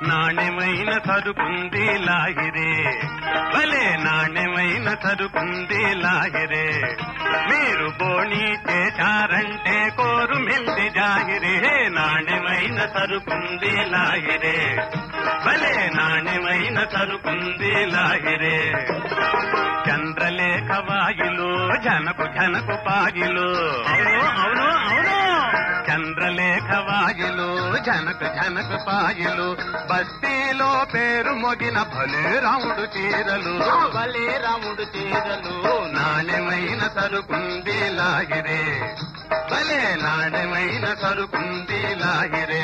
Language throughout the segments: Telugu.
నాణ్యమైన సరుకుంది లాహిరే భలే నాణ్యమైన సరుకుంది లాహిరే మీరు బోణి చేశారంటే కోరు మెల్లి జాహిరే నాణ్యమైన సరుకుంది లాహిరే భలే నాణ్యమైన సరుకుంది లాహిరే చంద్రలేఖ వాయులు జనకు జనకు పాయులు అవును అవును అవును చంద్రలేఖ వాయులు జనక జనక పాయులు బస్తీలో పేరు మొగిన భలే రాముడు చీరలు భలే రాముడు చీరలు నాణ్యమైన సరుకుంది లాగిరే భలే నాణ్యమైన సరుకుంది లాగిరే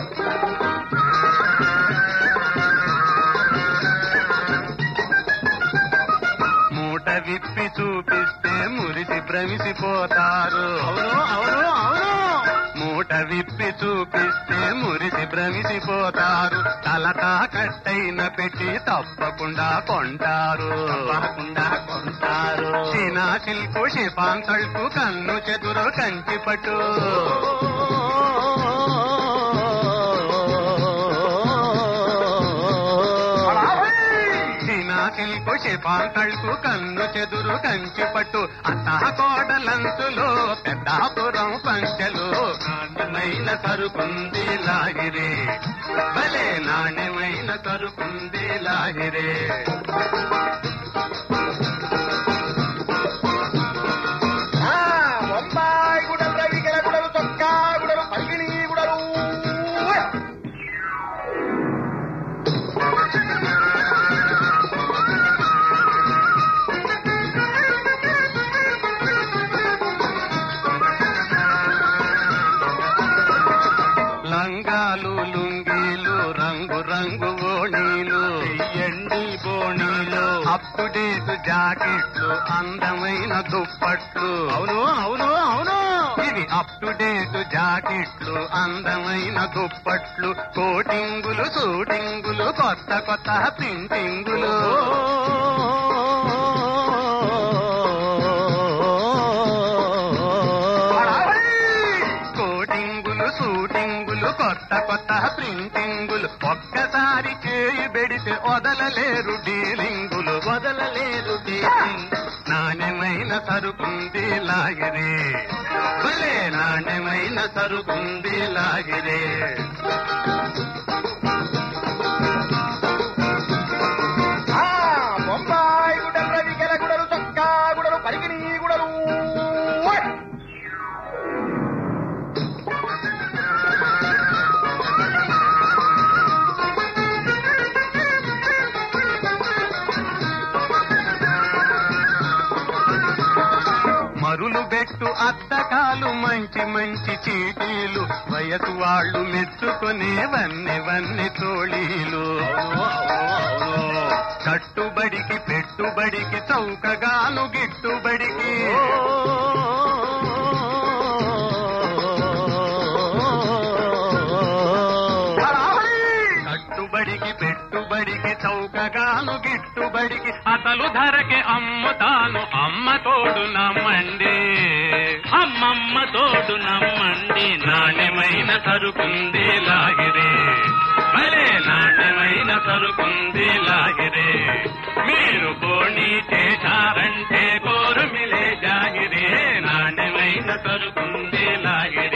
మూట విప్పి చూపిస్తే మురిసి భ్రమిసిపోతారు అవును అవును అవును మూట విప్పి చూపిస్తే మురిసి భ్రమిసిపోతారు తలతా కట్టైన పెట్టి తప్పకుండా కొంటారు తప్పకుండా కొంటారు చీనా సిల్కు షిఫాన్ తడుకు కన్ను చెదురు కంచి పట్టు చీనా సిల్కు షిఫాన్ తడుకు కన్ను చెదురు కంచి పట్టు అత్త కోడలంతులో పెద్దాపురం పంచలు నాణ్యమైన సరుకుంది లాగిరే భలే నాణ్యమైన సరుకుంది లాగిరే ఆ, బొంబాయి గుడలు రవికెల గుడలు చొక్కా గుడలు పరిగిణి గుడలు లంగాలు లుంగీలు రంగు రంగు ఓణీలు ఎండి బోణీలు అప్పుడేట్ జాకెట్లు అందమైన దుప్పట్లు అవును అవును అవును ఇవి అప్ టు డేట్ జాకెట్లు అందమైన దుప్పట్లు కోటింగులు షూటింగులు కొత్త కొత్త ప్రింటింగులు కోటింగులు షూటింగులు కొత్త కొత్త ప్రింటింగులు ఒక్కసారి చేయి పెడితే వదలలేరు డీలింగులు వదలలేరు డీలింగ్ నాణ్యమైన సరుకుంది లాగిరే భలే నాణ్యమైన సరుకుంది లాగిరే ఆ, బొంబాయి గుడలు రవికెల గుడలు చొక్కా గుడలు పరిగిణి గుడలు మరులు బెట్టు అద్దకాలు మంచి మంచి చీటీలు వయసు వాళ్ళు మెచ్చుకునే వన్నె వన్నె తోళీలు కట్టుబడికి పెట్టుబడికి చౌకగాను గిట్టుబడికి కట్టుబడికి పెట్టుబడికి చౌకగాను గిట్టుబడికి అసలు ధరకి అమ్ముతాను అమ్మ తోడు నమ్మండి అమ్మమ్మ తోడు నమ్మండి నాణ్యమైన సరుకుంది లాగిరే భలే నాణ్యమైన సరుకుంది లాగిరే మీరు బోణి చేశారంటే కోరు మిలే జాగిరే నాణ్యమైన సరుకుంది లాగిరే